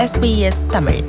SBS Tamil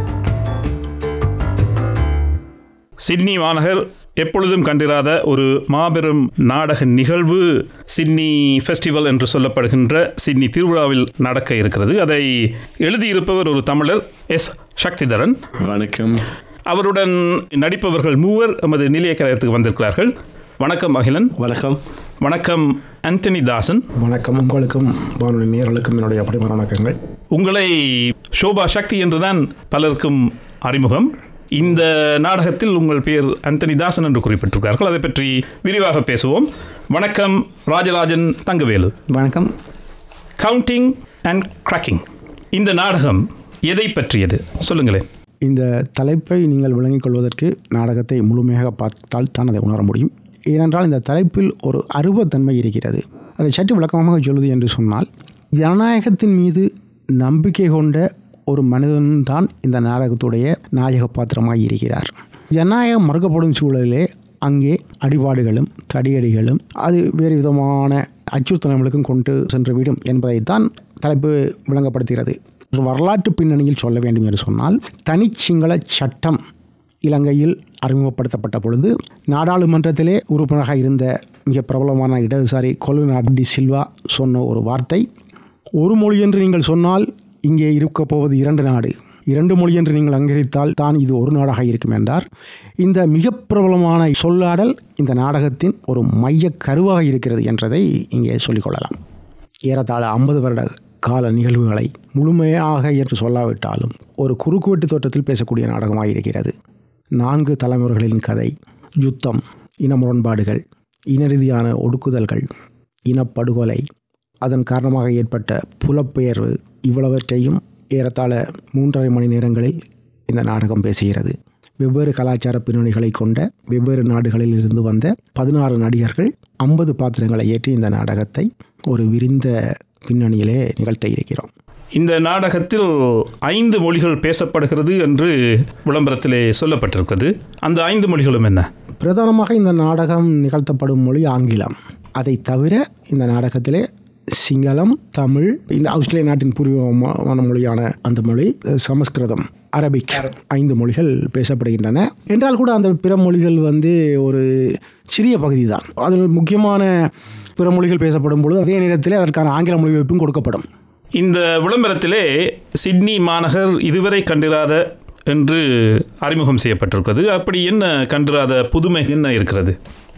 Sydney மாநகர் எப்பொழுதும் கண்டிராத ஒரு மாபெரும் நாடக நிகழ்வு சிட்னி ஃபெஸ்டிவல் என்று சொல்லப்படுகின்ற சிட்னி திருவிழாவில் நடக்க இருக்கிறது அதை எழுதியிருப்பவர் ஒரு தமிழர் எஸ் சக்திதரன் வணக்கம் அவருடன் நடிப்பவர்கள் மூவர் எமது நிலைய கழகத்துக்கு வந்திருக்கிறார்கள் வணக்கம் அகிலன் வணக்கம் வணக்கம் ஆண்டனி தாசன் வணக்கம் உங்களுக்கும் வானொலி நேயர்களுக்கும் என்னுடைய பரிமாற வணக்கங்கள் உங்களை ஷோபா சக்தி என்றுதான் பலருக்கும் அறிமுகம் இந்த நாடகத்தில் உங்கள் பெயர் அந்தனி தாசன் என்று குறிப்பிட்டிருக்கிறார்கள் அதை பற்றி விரிவாக பேசுவோம் வணக்கம் ராஜராஜன் தங்கவேலு வணக்கம் கவுண்டிங் அண்ட் கிராக்கிங் இந்த நாடகம் எதை பற்றியது சொல்லுங்களேன் இந்த தலைப்பை நீங்கள் விளங்கிக் கொள்வதற்கு நாடகத்தை முழுமையாக பார்த்தால் தான் அதை உணர முடியும் ஏனென்றால் இந்த தலைப்பில் ஒரு அருவத்தன்மை இருக்கிறது அதை சற்று விளக்கமாக சொல்வது என்று சொன்னால் ஜனநாயகத்தின் மீது நம்பிக்கை கொண்ட ஒரு மனிதன்தான் இந்த நாடகத்துடைய நாயக பாத்திரமாக இருக்கிறார் ஜனநாயகம் மறுக்கப்படும் சூழலிலே அங்கே அடிபாடுகளும் தடியடிகளும் அது வேறு விதமான அச்சுறுத்தல்களுக்கும் கொண்டு சென்று விடும் என்பதைத்தான் தலைப்பு விளங்கப்படுத்துகிறது ஒரு வரலாற்று பின்னணியில் சொல்ல வேண்டும் என்று சொன்னால் தனிச்சிங்கள சட்டம் இலங்கையில் அறிமுகப்படுத்தப்பட்ட பொழுது நாடாளுமன்றத்திலே உறுப்பினராக இருந்த மிக பிரபலமான இடதுசாரி கொலுநாட் டி சில்வா சொன்ன ஒரு வார்த்தை ஒரு மொழி என்று நீங்கள் சொன்னால் இங்கே இருக்கப் போவது இரண்டு நாடு இரண்டு மொழி என்று நீங்கள் அங்கீகரித்தால் தான் இது ஒரு நாடாக இருக்கும் என்றார் இந்த மிக பிரபலமான சொல்லாடல் இந்த நாடகத்தின் ஒரு மைய கருவாக இருக்கிறது என்றதை இங்கே சொல்லிக்கொள்ளலாம் ஏறத்தாழ ஐம்பது வருட கால நிகழ்வுகளை முழுமையாக என்று சொல்லாவிட்டாலும் ஒரு குறுக்குவெட்டு தோற்றத்தில் பேசக்கூடிய நாடகமாக இருக்கிறது நான்கு தலைமுறைகளின் கதை யுத்தம் இன முரண்பாடுகள் இனரீதியான ஒடுக்குதல்கள் இனப்படுகொலை அதன் காரணமாக ஏற்பட்ட புலப்பெயர்வு இவ்வளவற்றையும் ஏறத்தாழ மூன்றரை மணி நேரங்களில் இந்த நாடகம் பேசுகிறது வெவ்வேறு கலாச்சார பின்னணிகளை கொண்ட வெவ்வேறு நாடுகளில் இருந்து வந்த பதினாறு நடிகர்கள் ஐம்பது பாத்திரங்களை ஏற்றி இந்த நாடகத்தை ஒரு விரிந்த பின்னணியிலே நிகழ்த்த இருக்கிறோம் இந்த நாடகத்தில் ஐந்து மொழிகள் பேசப்படுகிறது என்று விளம்பரத்திலே சொல்லப்பட்டிருக்கிறது அந்த ஐந்து மொழிகளும் என்ன பிரதானமாக இந்த நாடகம் நிகழ்த்தப்படும் மொழி ஆங்கிலம் அதை தவிர இந்த நாடகத்திலே சிங்களம் தமிழ் இந்த ஆஸ்திரேலிய நாட்டின் பூர்வமான மொழியான அந்த மொழி சமஸ்கிருதம் அரபிக் ஐந்து மொழிகள் பேசப்படுகின்றன என்றால் கூட அந்த பிற மொழிகள் வந்து ஒரு சிறிய பகுதி தான் அதில் முக்கியமான பிற மொழிகள் பேசப்படும் பொழுது அதே நேரத்தில் அதற்கான ஆங்கில மொழிபெயர்ப்பும் கொடுக்கப்படும் இந்த விளம்பரத்திலே சிட்னி மாநகர் இதுவரை கண்டிராத என்று அறிமுகம் செய்யப்பட்டிருக்கிறது அப்படி என்ன கண்டிராத புதுமை என்ன இருக்கிறது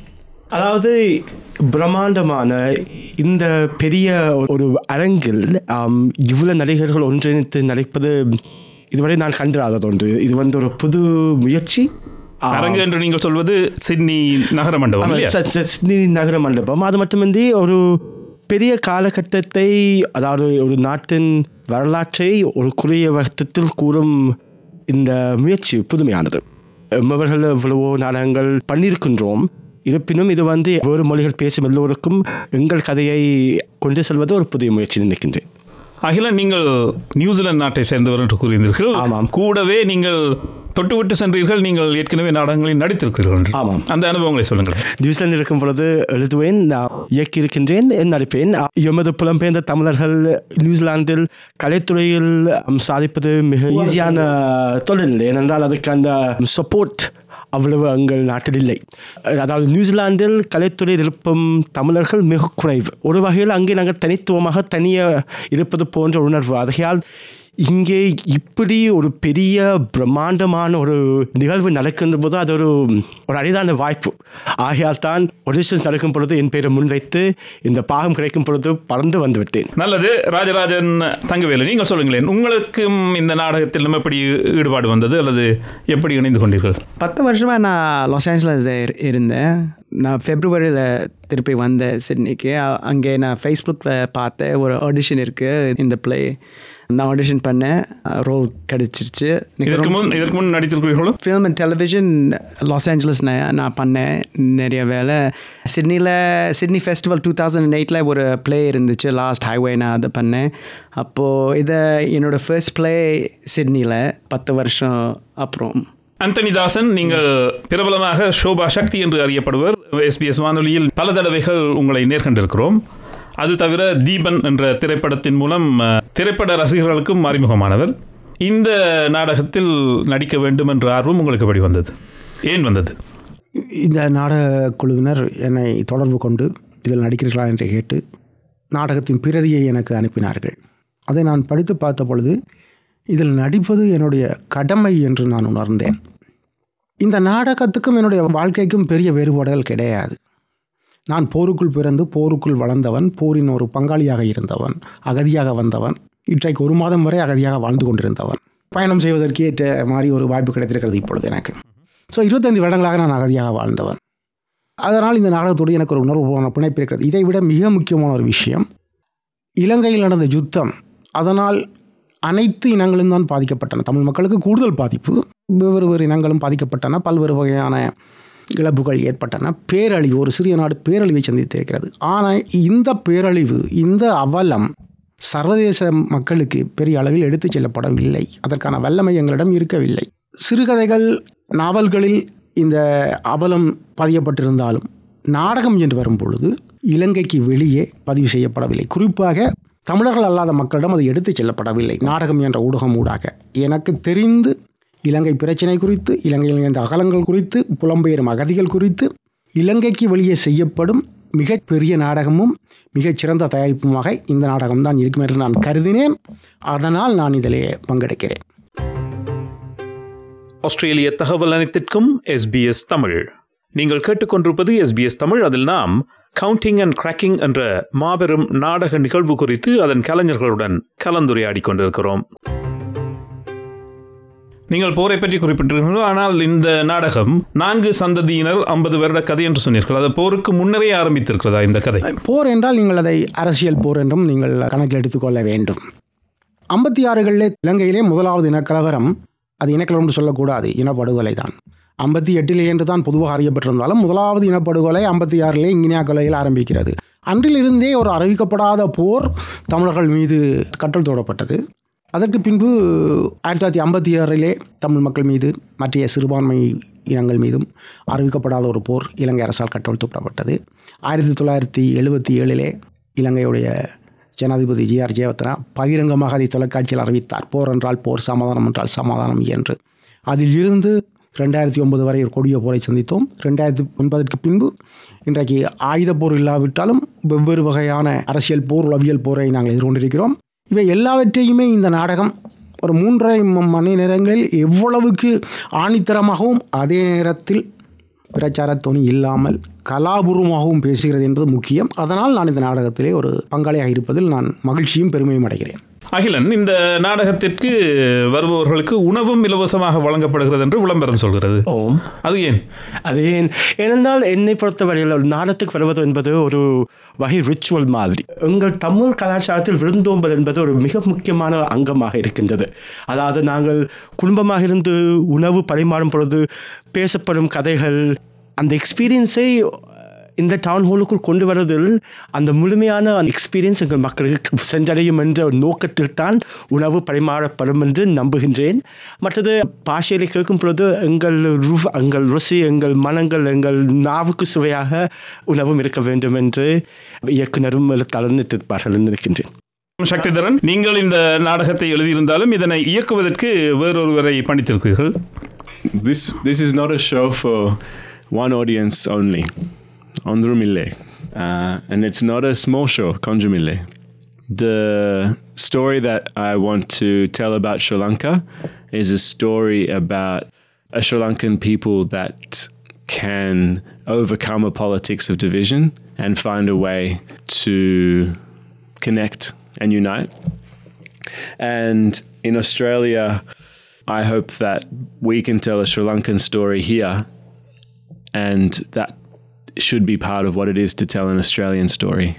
அதாவது பிரம்மாண்டமான இந்த பெரிய ஒரு அரங்கில் ஆம், இவ்வளவு நடிகர்கள் ஒன்றிணைத்து நடிப்பது இதுவரை நான் கண்டிராதது ஒன்று இது வந்து ஒரு புது முயற்சி ஆ, அரங்கு என்று நீங்கள் சொல்வது சிட்னி நகர மண்டபம் ஆமா, இல்லையா? ச- ச- சிட்னி நகர மண்டபம் அது மட்டுமின்றி ஒரு பெரிய காலகட்டத்தை அதாவது ஒரு நாட்டின் வரலாற்றை ஒரு குறுகிய வருத்தத்தில் கூறும் இந்த முயற்சி புதுமையானது எம்மவர்கள் எவ்வளவோ நாடகங்கள் பண்ணியிருக்கின்றோம் இருப்பினும் இது வந்து வேறு மொழிகள் பேசும் எல்லோருக்கும் எங்கள் கதையை கொண்டு செல்வது ஒரு புதிய முயற்சி நினைக்கின்றேன் அகிலன் நீங்கள் நியூசிலாந்து நாட்டை சேர்ந்தவர் என்று கூறியிருந்தீர்கள் ஆமாம். கூடவே நீங்கள் தொட்டுவிட்டு சென்றீர்கள் நீங்கள் ஏற்கனவே நாடகங்களில் நடித்திருக்கிறீர்கள் என்று. ஆமாம். அந்த அனுபவங்களை சொல்லுங்கள் நியூசிலாந்து இருக்கும் பொழுது எழுதுவேன் நான் இயக்கியிருக்கின்றேன் நடிப்பேன் எமது புலம்பெயர்ந்த தமிழர்கள் நியூசிலாந்தில் கலைத்துறையில் ம், சாதிப்பது மிக ஈஸியான தொழில் ஏனென்றால் அதுக்கு அந்த சப்போர்ட் அவ்வளவு எங்கள் நாட்டில் இல்லை அதாவது நியூசிலாந்தில் கலைத்துறையில் இருப்பும் தமிழர்கள் மிக குறைவு ஒரு வகையில் அங்கே நாங்கள் தனித்துவமாக தனியாக இருப்பது போன்ற உணர்வு ஆகையால் இங்கே இப்படி ஒரு பெரிய பிரம்மாண்டமான ஒரு நிகழ்வு நடக்கின்ற போது அது ஒரு ஒரு அரிதான வாய்ப்பு ஆகையால் தான் ஒடிஷன்ஸ் நடக்கும் பொழுது என் பெயரை முன்வைத்து இந்த பாகம் கிடைக்கும் பொழுது பறந்து வந்து விட்டேன் நல்லது ராஜராஜன் தங்கவேலு நீங்கள் சொல்லுங்களேன் உங்களுக்கும் இந்த நாடகத்தில் எப்படி ஈடுபாடு வந்தது அல்லது எப்படி இணைந்து கொண்டீர்கள் பத்து வருஷமாக நான் லாஸ் ஏஞ்சலஸ் இருந்தேன் நான் ஃபெப்ரவரியில் திருப்பி வந்தேன் சிட்னிக்கு அ- அங்கே நான் ஃபேஸ்புக்கில் பார்த்தேன் ஒரு ஆடிஷன் இருக்குது இந்த ப்ளே நான் ஆடிஷன் பண்ணேன் ரோல் கிடச்சிருச்சு இதற்கு முன் இதற்கு முன் நடித்திருக்கிறீர்களோ film and television Los Angeles நான் நான் பண்ணேன் நிறைய வேலை சிட்னியில் சிட்னி ஃபெஸ்டிவல் டூ தௌசண்ட் எயிட்டில் ஒரு ப்ளே இருந்துச்சு லாஸ்ட் ஹைவே நான் அதை பண்ணேன் அப்போது இதை என்னோடய ஃபர்ஸ்ட் ப்ளே சிட்னியில் பத்து வருஷம் அப்புறம் அந்தனி தாசன் நீங்கள் பிரபலமாக ஷோபா சக்தி என்று அறியப்படுவர் எஸ்பிஎஸ் வானொலியில் பல தடவைகள் உங்களை நேர்கண்டிருக்கிறோம் அது தவிர தீபன் என்ற திரைப்படத்தின் மூலம் அஹ், திரைப்பட ரசிகர்களுக்கும் அறிமுகமானவர் இந்த நாடகத்தில் நடிக்க வேண்டும் என்ற ஆர்வம் உங்களுக்கு எப்படி வந்தது ஏன் வந்தது இந்த நாடக குழுவினர் என்னை தொடர்பு கொண்டு இதில் நடிக்கிறீர்களா என்று கேட்டு நாடகத்தின் பிரதியை எனக்கு அனுப்பினார்கள் அதை நான் படித்து பார்த்த பொழுது இதில் நடிப்பது என்னுடைய கடமை என்று நான் உணர்ந்தேன் இந்த நாடகத்துக்கும் என்னுடைய வாழ்க்கைக்கும் பெரிய வேறுபாடுகள் கிடையாது நான் போருக்குள் பிறந்து போருக்குள் வளர்ந்தவன் போரின் ஒரு பங்காளியாக இருந்தவன் அகதியாக வந்தவன் இன்றைக்கு ஒரு மாதம் வரை அகதியாக வாழ்ந்து கொண்டிருந்தவன் பயணம் செய்வதற்கு ஏற்ற மாதிரி ஒரு வாய்ப்பு கிடைத்திருக்கிறது இப்பொழுது எனக்கு ஸோ இருபத்தைந்து வருடங்களாக நான் அகதியாக வாழ்ந்தவன் அதனால் இந்த நாடகத்தோடு எனக்கு ஒரு உணர்வுபூர்வமான பிணைப்பு இருக்கிறது இதை விட மிக முக்கியமான ஒரு விஷயம் இலங்கையில் நடந்த யுத்தம் அதனால் அனைத்து இனங்களும் தான் பாதிக்கப்பட்டன தமிழ் மக்களுக்கு கூடுதல் பாதிப்பு வெவ்வேறு வேறு இனங்களும் பாதிக்கப்பட்டன பல்வேறு வகையான இழப்புகள் ஏற்பட்டன பேரழிவு ஒரு சிறிய நாடு பேரழிவை சந்தித்திருக்கிறது ஆனால் இந்த பேரழிவு இந்த அவலம் சர்வதேச மக்களுக்கு பெரிய அளவில் எடுத்துச் செல்லப்படவில்லை அதற்கான வல்லமை எங்களிடம் இருக்கவில்லை சிறுகதைகள் நாவல்களில் இந்த அவலம் பதியப்பட்டிருந்தாலும் நாடகம் என்று வரும் பொழுது இலங்கைக்கு வெளியே பதிவு செய்யப்படவில்லை குறிப்பாக தமிழர்கள் அல்லாத மக்களிடம் அது எடுத்துச் செல்லப்படவில்லை நாடகம் என்ற ஊடகம் ஊடாக எனக்கு தெரிந்து இலங்கை பிரச்சினை குறித்து இலங்கையில் இருந்த அகலங்கள் குறித்து புலம்பெயரும் அகதிகள் குறித்து இலங்கைக்கு வெளியே செய்யப்படும் மிகப்பெரிய நாடகமும் மிகச்சிறந்த தயாரிப்புமாக இந்த நாடகம்தான் இருக்கும் என்று நான் கருதினேன் அதனால் நான் இதிலே பங்கெடுக்கிறேன் ஆஸ்திரேலிய தகவல் அனைத்திற்கும் எஸ்பிஎஸ் தமிழ் நீங்கள் கேட்டுக்கொண்டிருப்பது எஸ்பிஎஸ் தமிழ் அதில் நாம் கவுண்டிங் அண்ட் கிராக்கிங் என்ற மாபெரும் நாடக நிகழ்வு குறித்து அதன் கலைஞர்களுடன் கலந்துரையாடி கொண்டிருக்கிறோம் நீங்கள் போரை பற்றி குறிப்பிட்டிருக்கிறீர்கள் ஆனால் இந்த நாடகம் நான்கு சந்ததியினர் ஐம்பது வருட கதை என்று சொன்னீர்கள் அது போருக்கு முன்னரே ஆரம்பித்திருக்கிறதா இந்த கதை போர் என்றால் நீங்கள் அதை அரசியல் போர் என்றும் நீங்கள் கணக்கில் எடுத்துக்கொள்ள வேண்டும் ஐம்பத்தி ஆறுகளிலே இலங்கையிலே முதலாவது இனக்கலவரம் அது இனக்கலவரம் என்று சொல்லக்கூடாது இனப்படுகொலை தான் ஐம்பத்தி எட்டிலே என்று தான் பொதுவாக அறியப்பட்டிருந்தாலும் முதலாவது இனப்படுகொலை ஐம்பத்தி ஆறிலே இங்கினியா கொலையில் ஆரம்பிக்கிறது அன்றிலிருந்தே ஒரு அறிவிக்கப்படாத போர் தமிழர்கள் மீது கட்டல் தோடப்பட்டது அதற்கு பின்பு ஆயிரத்தி தொள்ளாயிரத்தி ஐம்பத்தி ஆறிலே தமிழ் மக்கள் மீது மற்ற சிறுபான்மை இனங்கள் மீதும் அறிவிக்கப்படாத ஒரு போர் இலங்கை அரசால் கட்டவிழ்த்துவிடப்பட்டது ஆயிரத்தி தொள்ளாயிரத்தி எழுபத்தி ஏழிலே இலங்கையுடைய ஜனாதிபதி ஜி ஆர் ஜெயவர்தனா பகிரங்கமாக அதை தொலைக்காட்சியில் அறிவித்தார் போர் என்றால் போர் சமாதானம் என்றால் சமாதானம் என்று அதில் இருந்து ரெண்டாயிரத்தி ஒன்பது வரை ஒரு கொடிய போரை சந்தித்தோம் ரெண்டாயிரத்தி ஒன்பதற்கு பின்பு இன்றைக்கு ஆயுத போர் இல்லாவிட்டாலும் வெவ்வேறு வகையான அரசியல் போர் உளவியல் போரை நாங்கள் எதிர்கொண்டிருக்கிறோம் இவை எல்லாவற்றையுமே இந்த நாடகம் ஒரு மூன்றரை ம- மணி நேரங்களில் எவ்வளவுக்கு ஆணித்தரமாகவும் அதே நேரத்தில் பிரச்சார துணி இல்லாமல் கலாபூர்வமாகவும் பேசுகிறது என்பது முக்கியம் அதனால் நான் இந்த நாடகத்திலே ஒரு பங்காளியாக இருப்பதில் நான் மகிழ்ச்சியும் பெருமையும் அடைகிறேன் அகிலன் இந்த நாடகத்திற்கு வருபவர்களுக்கு உணவும் இலவசமாக வழங்கப்படுகிறது என்று விளம்பரம் சொல்கிறது ஓம் அது ஏன் அது ஏன் ஏனென்றால் என்னை பொறுத்தவரையில் ஒரு நாடத்துக்கு வருவது என்பது ஒரு வகை ரிச்சுவல் மாதிரி எங்கள் தமிழ் கலாச்சாரத்தில் விருந்தோம்பல் என்பது ஒரு மிக முக்கியமான அங்கமாக இருக்கின்றது அதாவது நாங்கள் குடும்பமாக இருந்து உணவு பரிமாறும் பொழுது பேசப்படும் கதைகள் அந்த எக்ஸ்பீரியன்ஸை இந்த டவுன் ஹாலுக்குள் கொண்டு வருவதில் அந்த முழுமையான எக்ஸ்பீரியன்ஸ் எங்கள் மக்களுக்கு சென்றடையும் என்ற ஒரு நோக்கத்தில் தான் உணவு பரிமாறப்படும் என்று நம்புகின்றேன் மற்றது பாஷையில கேட்கும் பொழுது எங்கள் ரு- எங்கள் ருசி எங்கள் மனங்கள் எங்கள் நாவுக்கு சுவையாக உணவும் இருக்க வேண்டும் என்று இயக்குனரும் எழுத்தாளரும் எதிர்ப்பார்கள் என்று இருக்கின்றேன் சக்திதரன் நீங்கள் இந்த நாடகத்தை எழுதியிருந்தாலும் இதனை இயக்குவதற்கு வேறொருவரை பணித்திருக்கிறீர்கள் This this is not a show for one audience only. Ondrumille. Uh, and it's not a small show, Konjumille. The story that I want to tell about Sri Lanka is a story about a Sri Lankan people that can overcome a politics of division and find a way to connect and unite. And in Australia, I hope that we can tell a Sri Lankan story here, and that should be part of what it is to tell an Australian story.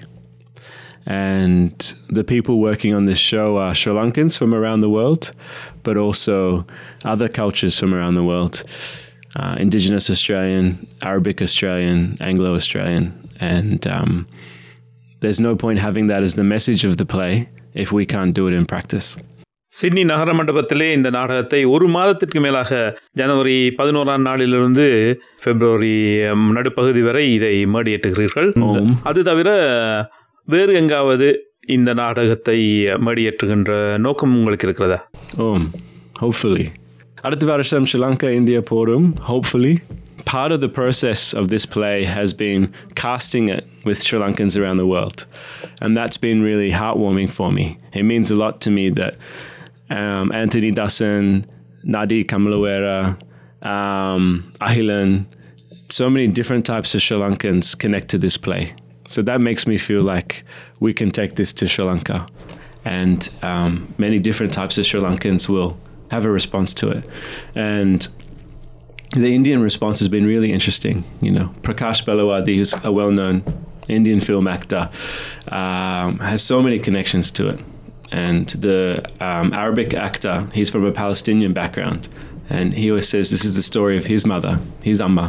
And the people working on this show are Sri Lankans from around the world, but also other cultures from around the world uh, Indigenous Australian, Arabic Australian, Anglo Australian. And um, there's no point having that as the message of the play if we can't do it in practice. Sydney நகர மண்டபத்திலே இந்த நாடகத்தை ஒரு மாதத்திற்கு மேலாக ஜனவரி பதினோராம் நாளிலிருந்து பிப்ரவரி ம், நடுப்பகுதி வரை இதை மேடியேற்றுகிறீர்கள் ஆம். அது தவிர வேறு எங்காவது இந்த நாடகத்தை மேடியேற்றுகின்ற நோக்கம் உங்களுக்கு இருக்கிறதா Um, hopefully. அடுத்த வருஷம் Sri Lanka, India போரும், hopefully. Part of the process of this play has been casting it with Sri Lankans around the world. And that's been really heartwarming for me. It means a lot to me that um, Anthony Dusson, Nadi Kamalawera, um, Ahilan, so many different types of Sri Lankans connect to this play. So that makes me feel like we can take this to Sri Lanka. And um, many different types of Sri Lankans will have a response to it. And the Indian response has been really interesting. You know, Prakash Belawadi, who's a well known Indian film actor, um, has so many connections to it. And the um, Arabic actor, he's from a Palestinian background. And he always says this is the story of his mother, his Amma.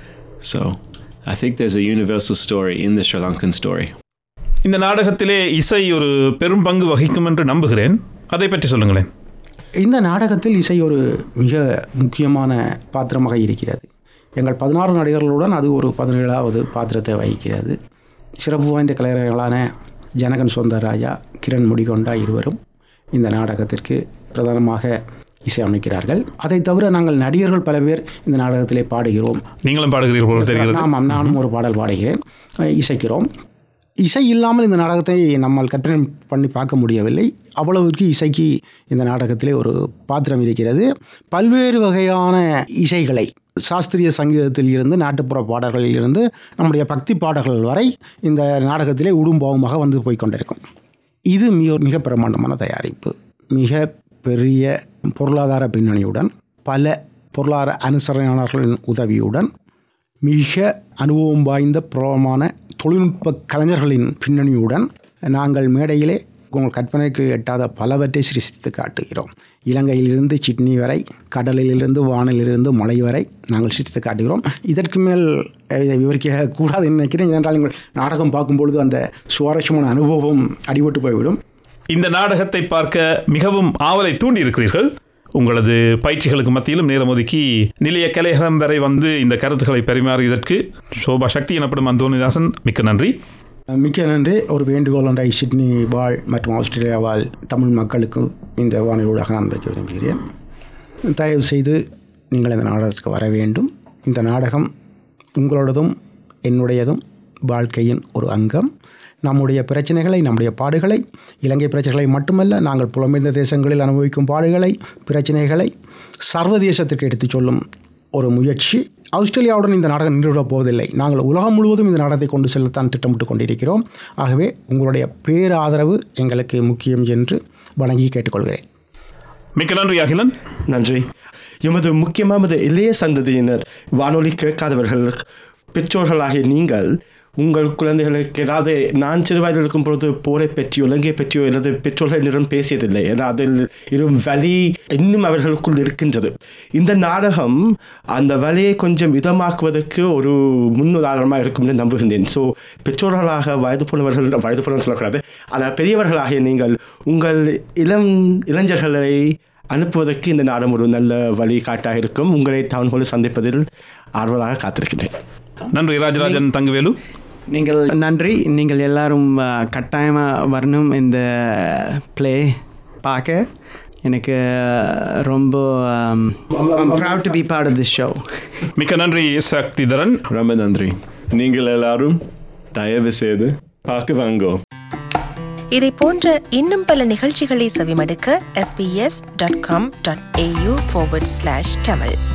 So I think there's a universal story in the Sri Lankan story. இந்த நாடகத்திலே இசை ஒரு பெரும் பங்கு வகிக்கும் என்று நம்புகிறேன் அதை பற்றி சொல்லுங்களேன் இந்த நாடகத்தில் இசை ஒரு மிக முக்கியமான பாத்திரமாக இருக்கிறது எங்கள் பதினாறு நடிகர்களுடன் அது ஒரு பதினேழாவது பாத்திரத்தை வகிக்கிறது சிறப்பு வாய்ந்த கலைஞர்களான ஜனகன் சொந்தராஜா கிரண் முடிகொண்டா இருவரும் இந்த நாடகத்திற்கு பிரதானமாக இசையமைக்கிறார்கள் அதை தவிர நாங்கள் நடிகர்கள் பல பேர் இந்த நாடகத்திலே பாடுகிறோம் நீங்களும் பாடுகிறீர்கள் போல தெரிகிறது ஆமாம் நானும் ஒரு பாடல் பாடுகிறேன் அஹ் இசைக்கிறோம் இசை இல்லாமல் இந்த நாடகத்தை நம்மால் கற்பனை பண்ணி பார்க்க முடியவில்லை அவ்வளவுக்கு இசைக்கு இந்த நாடகத்திலே ஒரு பாத்திரம் இருக்கிறது பல்வேறு வகையான இசைகளை சாஸ்திரிய சங்கீதத்தில் இருந்து நாட்டுப்புற பாடல்களில் இருந்து நம்முடைய பக்தி பாடல்கள் வரை இந்த நாடகத்திலே உடும்பாவமாக வந்து போய் கொண்டிருக்கும் இது மிக மிக பிரமாண்டமான தயாரிப்பு மிக பெரிய பொருளாதார பின்னணியுடன் பல பொருளாதார அனுசரணையாளர்களின் உதவியுடன் மிக அனுபவம் வாய்ந்த பிரபலமான தொழில்நுட்ப கலைஞர்களின் பின்னணியுடன் நாங்கள் மேடையிலே உங்கள் கற்பனைக்கு எட்டாத பலவற்றை சிருஷ்டித்து காட்டுகிறோம் இலங்கையிலிருந்து சிட்னி வரை கடலிலிருந்து வானிலிருந்து மலை வரை நாங்கள் சிருஷ்டித்து காட்டுகிறோம் இதற்கு மேல் அஹ், இதை விவரிக்க கூடாதுன்னு நினைக்கிறேன் ஏனென்றால் நீங்கள் நாடகம் பார்க்கும்பொழுது அந்த சுவாரஸ்யமான அனுபவம் அடிபட்டு போய்விடும் இந்த நாடகத்தை பார்க்க மிகவும் ஆவலை தூண்டி இருக்கிறீர்கள் உங்களது பயிற்சிகளுக்கு மத்தியிலும் நேரம் ஒதுக்கி நிலைய கலையகம் வரை வந்து இந்த கருத்துக்களை பரிமாறியதற்கு சோபா சக்தி எனப்படும் அந்தோனிதாசன் மிக்க நன்றி மிக்க நன்றி ஒரு வேண்டுகோள் ஒன்றை சிட்னி வாழ் மற்றும் ஆஸ்திரேலியா வாழ் தமிழ் மக்களுக்கு இந்த வானிலூடாக நான் வைக்க விரும்புகிறேன் தயவு செய்து நீங்கள் இந்த நாடகத்திற்கு வர வேண்டும் இந்த நாடகம் உங்களோடதும் என்னுடையதும் வாழ்க்கையின் ஒரு அங்கம் நம்முடைய பிரச்சனைகளை நம்முடைய பாடுகளை இலங்கை பிரச்சனைகளை மட்டுமல்ல நாங்கள் புலம்பெயர்ந்த தேசங்களில் அனுபவிக்கும் பாடுகளை பிரச்சனைகளை சர்வதேசத்திற்கு எடுத்துச் சொல்லும் ஒரு முயற்சி ஆஸ்திரேலியாவுடன் இந்த நாடகம் நின்றுவிடப் போவதில்லை நாங்கள் உலகம் முழுவதும் இந்த நாடகத்தை கொண்டு செல்லத்தான் திட்டமிட்டு கொண்டிருக்கிறோம் ஆகவே உங்களுடைய பேராதரவு எங்களுக்கு முக்கியம் என்று வணங்கி கேட்டுக்கொள்கிறேன் மிக்க நன்றி அகிலன் நன்றி எமது முக்கியமானது இளைய சந்ததியினர் வானொலி கேட்காதவர்கள் பெற்றோர்களாகிய நீங்கள் உங்கள் குழந்தைகளுக்கு ஏதாவது நான் சிறு வயதில் இருக்கும் பொழுது போரை பற்றியோ இலங்கை பற்றியோ எனது பெற்றோர்களிடம் பேசியதில்லை ஏன்னா அதில் இரும் வலி இன்னும் அவர்களுக்குள் இருக்கின்றது இந்த நாடகம் அந்த வலியை கொஞ்சம் இதமாக்குவதற்கு ஒரு முன்னுதாரணமாக இருக்கும் என்று நம்புகின்றேன் ஸோ பெற்றோர்களாக வயது போனவர்கள் வயது போனவர்கள் சொல்லக்கூடாது ஆனால் பெரியவர்களாகிய நீங்கள் உங்கள் இளம் இளைஞர்களை அனுப்புவதற்கு இந்த நாடம் ஒரு நல்ல வழிகாட்டாக இருக்கும் உங்களை டவுன் ஹாலில் சந்திப்பதில் ஆர்வலாக காத்திருக்கிறேன் நன்றி ராஜராஜன் தங்கவேலு நீங்கள் நன்றி நீங்கள் எல்லாரும் கட்டாயமாக வரணும் இந்த ப்ளே பார்க்க எனக்கு ரொம்ப proud to be part of this show மிக்க நன்றி சக்திதரன் ரொம்ப நன்றி நீங்கள் எல்லாரும் தயவு செய்து பார்க்க வாங்கோ இதை போன்ற இன்னும் பல நிகழ்ச்சிகளை செவிமடுக்க sbs.com.au forward slash tamil